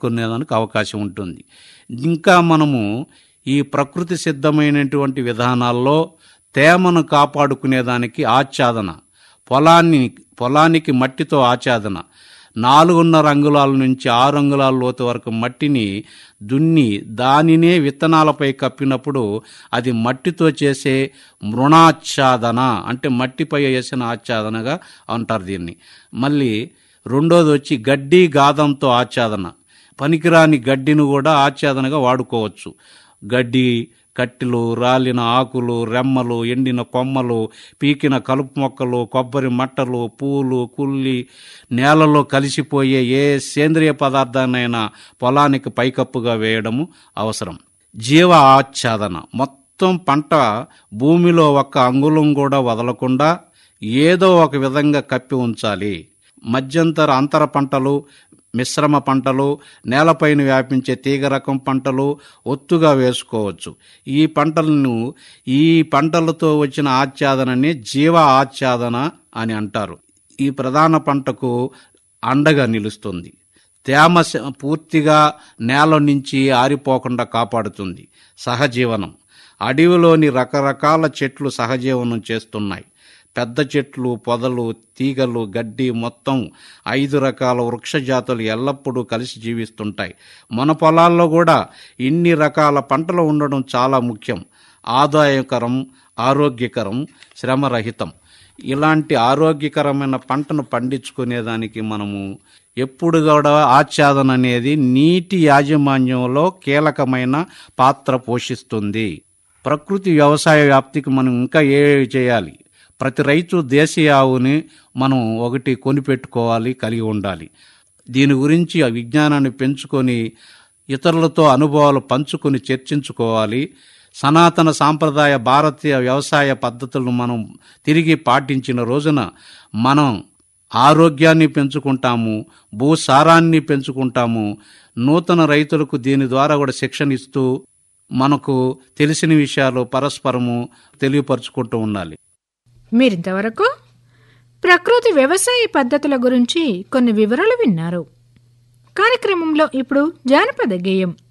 నిలుపుకునేదానికి అవకాశం ఉంటుంది ఇంకా మనము ఈ ప్రకృతి సిద్ధమైనటువంటి విధానాల్లో తేమను కాపాడుకునేదానికి ఆచ్ఛాదన పొలాన్ని పొలానికి మట్టితో ఆచ్ఛాదన నాలుగున్నర అంగుళాల నుంచి ఆరు అంగుళాల లోతు వరకు మట్టిని దున్ని దానినే విత్తనాలపై కప్పినప్పుడు అది మట్టితో చేసే మృణాచ్ఛాదన అంటే మట్టిపై వేసిన ఆచ్ఛాదనగా అంటారు దీన్ని మళ్ళీ రెండోది వచ్చి గడ్డి గాదంతో ఆచ్ఛాదన పనికిరాని గడ్డిని కూడా ఆచ్ఛాదనగా వాడుకోవచ్చు గడ్డి కట్టెలు రాలిన ఆకులు రెమ్మలు ఎండిన కొమ్మలు పీకిన కలుపు మొక్కలు కొబ్బరి మట్టలు పూలు కుల్లి నేలలో కలిసిపోయే ఏ సేంద్రియ పదార్థాన్నైనా పొలానికి పైకప్పుగా వేయడము అవసరం జీవ ఆచ్ఛాదన మొత్తం పంట భూమిలో ఒక్క అంగుళం కూడా వదలకుండా ఏదో ఒక విధంగా కప్పి ఉంచాలి మధ్యంతర అంతర పంటలు మిశ్రమ పంటలు నేలపైన వ్యాపించే తీగ రకం పంటలు ఒత్తుగా వేసుకోవచ్చు ఈ పంటలను ఈ పంటలతో వచ్చిన ఆచ్ఛాదనని జీవ ఆచ్ఛాదన అని అంటారు ఈ ప్రధాన పంటకు అండగా నిలుస్తుంది తేమ శ- పూర్తిగా నేల నుంచి ఆరిపోకుండా కాపాడుతుంది సహజీవనం అడవిలోని రకరకాల చెట్లు సహజీవనం చేస్తున్నాయి పెద్ద చెట్లు పొదలు తీగలు గడ్డి మొత్తం ఐదు రకాల వృక్ష జాతులు ఎల్లప్పుడూ కలిసి జీవిస్తుంటాయి మన పొలాల్లో కూడా ఇన్ని రకాల పంటలు ఉండడం చాలా ముఖ్యం ఆదాయకరం ఆరోగ్యకరం శ్రమరహితం ఇలాంటి ఆరోగ్యకరమైన పంటను పండించుకునేదానికి మనము ఎప్పుడు కూడా ఆచ్ఛాదన అనేది నీటి యాజమాన్యంలో కీలకమైన పాత్ర పోషిస్తుంది ప్రకృతి వ్యవసాయ వ్యాప్తికి మనం ఇంకా ఏ చేయాలి ప్రతి రైతు దేశీయ ఆవుని మనం ఒకటి కొనిపెట్టుకోవాలి కలిగి ఉండాలి దీని గురించి ఆ విజ్ఞానాన్ని పెంచుకొని ఇతరులతో అనుభవాలు పంచుకొని చర్చించుకోవాలి సనాతన సాంప్రదాయ భారతీయ వ్యవసాయ పద్ధతులను మనం తిరిగి పాటించిన రోజున మనం ఆరోగ్యాన్ని పెంచుకుంటాము భూసారాన్ని పెంచుకుంటాము నూతన రైతులకు దీని ద్వారా కూడా శిక్షణ ఇస్తూ మనకు తెలిసిన విషయాలు పరస్పరము తెలియపరుచుకుంటూ ఉండాలి మీరింతవరకు ప్రకృతి వ్యవసాయ పద్ధతుల గురించి కొన్ని వివరాలు విన్నారు కార్యక్రమంలో ఇప్పుడు జానపద గేయం